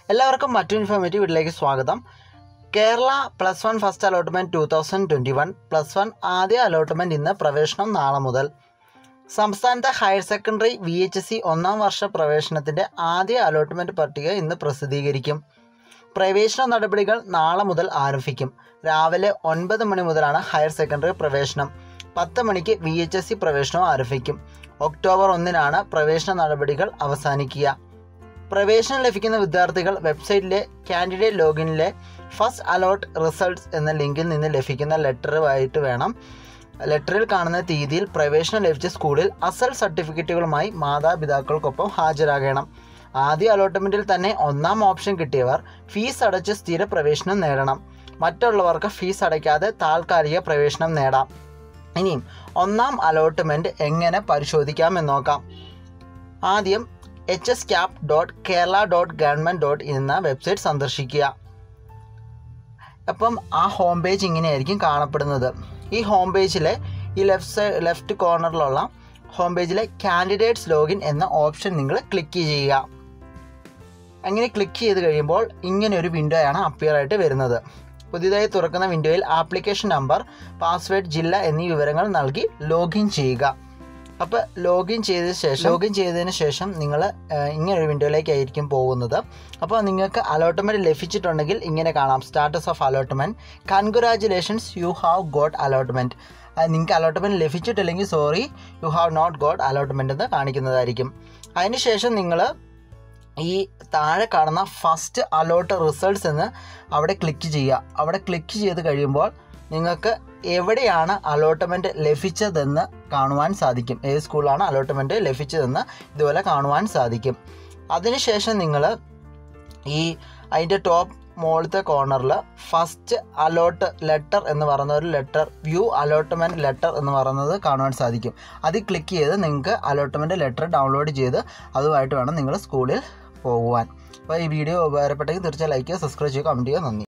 എല്ലാവർക്കും മറ്റൊരു ഇൻഫോർമേറ്റീവ് വീട്ടിലേക്ക് സ്വാഗതം Kerala plus one first allotment two thousand twenty one plus one ആദ്യ അലോട്ട്മെൻറ്റ് ഇന്ന് പ്രവേശനം നാളെ മുതൽ സംസ്ഥാനത്തെ higher secondary V H S C ഒന്നാം വർഷ പ്രവേശനത്തിൻ്റെ ആദ്യ അലോട്ട്മെൻറ്റ് പട്ടിക ഇന്ന് പ്രസിദ്ധീകരിക്കും പ്രവേശന നടപടികൾ നാളെ മുതൽ ആരംഭിക്കും രാവിലെ ഒൻപത് മണി മുതലാണ് ഹയർ സെക്കൻഡറി പ്രവേശനം പത്ത് മണിക്ക് വി എച്ച് എസ് സി പ്രവേശനം ആരംഭിക്കും ഒക്ടോബർ ഒന്നിനാണ് പ്രവേശന നടപടികൾ അവസാനിക്കുക പ്രവേശനം ലഭിക്കുന്ന വിദ്യാർത്ഥികൾ വെബ്സൈറ്റിലെ കാൻഡിഡേറ്റ് ലോഗിനിലെ ഫസ്റ്റ് അലോട്ട് റിസൾട്ട്സ് എന്ന ലിങ്കിൽ നിന്ന് ലഭിക്കുന്ന ലെറ്ററുമായിട്ട് വേണം ലെറ്ററിൽ കാണുന്ന തീയതിയിൽ പ്രവേശനം ലഭിച്ച സ്കൂളിൽ അസൽ സർട്ടിഫിക്കറ്റുകളുമായി മാതാപിതാക്കൾക്കൊപ്പം ഹാജരാകണം ആദ്യ അലോട്ട്മെൻറ്റിൽ തന്നെ ഒന്നാം ഓപ്ഷൻ കിട്ടിയവർ ഫീസ് അടച്ച് സ്ഥിര പ്രവേശനം നേടണം മറ്റുള്ളവർക്ക് ഫീസ് അടയ്ക്കാതെ താൽക്കാലിക പ്രവേശനം നേടാം ഇനിയും ഒന്നാം അലോട്ട്മെൻറ്റ് എങ്ങനെ പരിശോധിക്കാമെന്ന് നോക്കാം ആദ്യം H S cap dot Kerala dot government dot എന്ന വെബ്സൈറ്റ് സന്ദർശിക്കുക അപ്പം ആ ഹോം പേജ് ഇങ്ങനെയായിരിക്കും കാണപ്പെടുന്നത് ഈ ഹോം പേജിലെ ഈ ലെഫ്റ്റ് സൈഡ് ലെഫ്റ്റ് കോർണറിലുള്ള ഹോം പേജിലെ കാൻഡിഡേറ്റ്സ് ലോഗിൻ എന്ന ഓപ്ഷൻ നിങ്ങൾ ക്ലിക്ക് ചെയ്യുക അങ്ങനെ ക്ലിക്ക് ചെയ്ത് കഴിയുമ്പോൾ ഇങ്ങനെ ഒരു വിൻഡോയാണ് അപ്പിയർ ആയിട്ട് വരുന്നത് പുതിയതായി തുറക്കുന്ന വിൻഡോയിൽ ആപ്ലിക്കേഷൻ നമ്പർ പാസ്വേഡ് ജില്ല എന്നീ വിവരങ്ങൾ നൽകി ലോഗിൻ ചെയ്യുക അപ്പോൾ ലോഗിൻ ചെയ്ത ശേഷം ലോഗിൻ ചെയ്തതിന് ശേഷം നിങ്ങൾ ഇങ്ങനെ ഒരു വിൻഡോയിലേക്കായിരിക്കും പോകുന്നത് അപ്പോൾ നിങ്ങൾക്ക് അലോട്ട്മെൻറ്റ് ലഭിച്ചിട്ടുണ്ടെങ്കിൽ ഇങ്ങനെ കാണാം status of allotment congratulations you have got allotment നിങ്ങൾക്ക് അലോട്ട്മെൻറ്റ് ലഭിച്ചിട്ടില്ലെങ്കിൽ sorry you have not got allotment എന്ന് കാണിക്കുന്നതായിരിക്കും അതിനുശേഷം നിങ്ങൾ ഈ താഴെ കാണുന്ന ഫസ്റ്റ് അലോട്ട് റിസൾട്ട്സ് എന്ന് അവിടെ ക്ലിക്ക് ചെയ്യുക അവിടെ ക്ലിക്ക് ചെയ്ത് കഴിയുമ്പോൾ നിങ്ങൾക്ക് എവിടെയാണ് അലോട്ട്മെൻറ്റ് ലഭിച്ചതെന്ന് കാണുവാൻ സാധിക്കും ഏത് സ്കൂളാണ് അലോട്ട്മെൻറ്റ് ലഭിച്ചതെന്ന് ഇതുപോലെ കാണുവാൻ സാധിക്കും അതിനുശേഷം നിങ്ങൾ ഈ അതിൻ്റെ ടോപ്പ് മുകളിലത്തെ കോർണറിൽ ഫസ്റ്റ് അലോട്ട് ലെറ്റർ എന്ന് പറയുന്ന ഒരു ലെറ്റർ വ്യൂ അലോട്ട്മെൻറ്റ് ലെറ്റർ എന്ന് പറയുന്നത് കാണുവാൻ സാധിക്കും അതിൽ ക്ലിക്ക് ചെയ്ത് നിങ്ങൾക്ക് അലോട്ട്മെൻറ്റ് ലെറ്റർ ഡൗൺലോഡ് ചെയ്ത് അതുമായിട്ട് വേണം നിങ്ങൾ സ്കൂളിൽ പോകുവാൻ അപ്പോൾ ഈ വീഡിയോ ഉപകാരപ്പെട്ടെങ്കിൽ തീർച്ചയായും ലൈക്ക് ചെയ്യുക സബ്സ്ക്രൈബ് ചെയ്യുക കമൻറ്റ് ചെയ്യുക നന്ദി